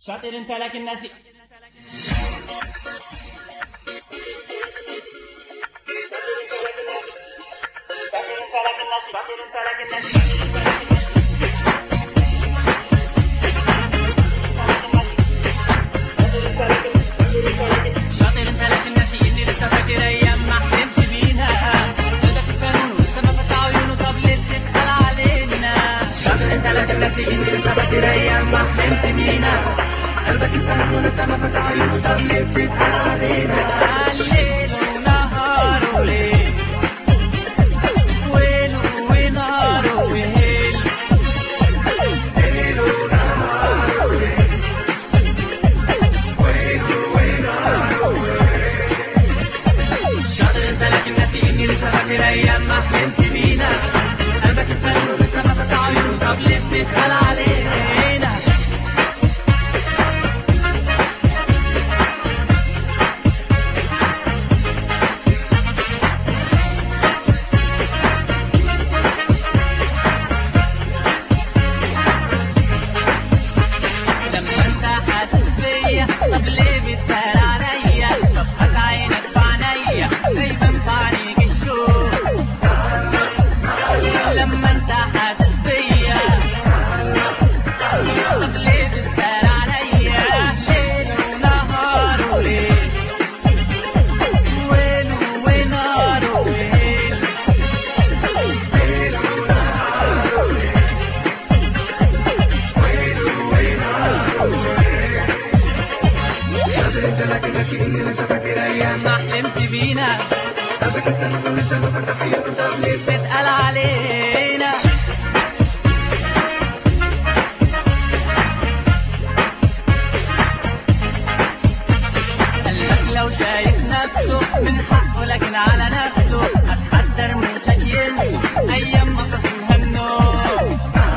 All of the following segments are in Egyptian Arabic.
شاطر انت لكن ناسي شاطر انت لكن ناسي اني لسه فاكر ايام ما حلمت بينا قلبك القانون ولسه ما فتح عيونه طب ليه بتسأل علينا شاطر انت لكن ناسي اني لسه فاكر ايام ما حلمت بينا قلبك لسانك ولسه ما فتح عيونه طب ليه بتتقال علينا الليل ونهار وليل ويل ونهار وهيل شاطر انت لكن ناسي اني لسه فاكر ايام ما حلمت بينا قلبك لسانك ولسه ما فتح عيونه طب ليه بتتقال علينا لما انت حاسس بيا طب ليه بتسهر عليا طب هات عينك في عينيا دايما في عينيك الشوق لما انت حاسس بيا طب ليه بتسهر عليا ليل ونهار وليل ويل ونهار ويل شاطر انت لكن ناسي اني لسه فاكر ايام ما حلمت بينا قلبك لسانك ولسه ما فتح عيونه طب ليه بتتقال علينا قلبك لو شايف نفسه من حقه لكن على نفسه هتحذر من شك ينسوا ايام ما تصل النوم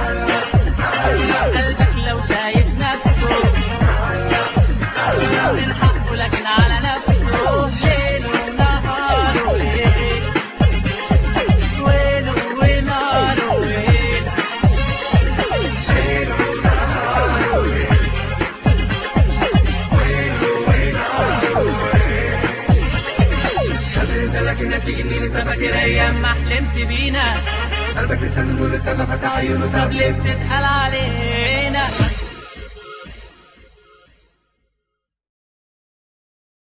قلبك لو شايف نفسه من حقه لكن على نفسه ليل ونهار وليل ويل ونهار ويل شاطر انت لكن ناسي اني لسه فاكر ايام ما حلمت بينا قلبك لسانك ولسه ما فتح عيونه طب طب ليه بتتقال علينا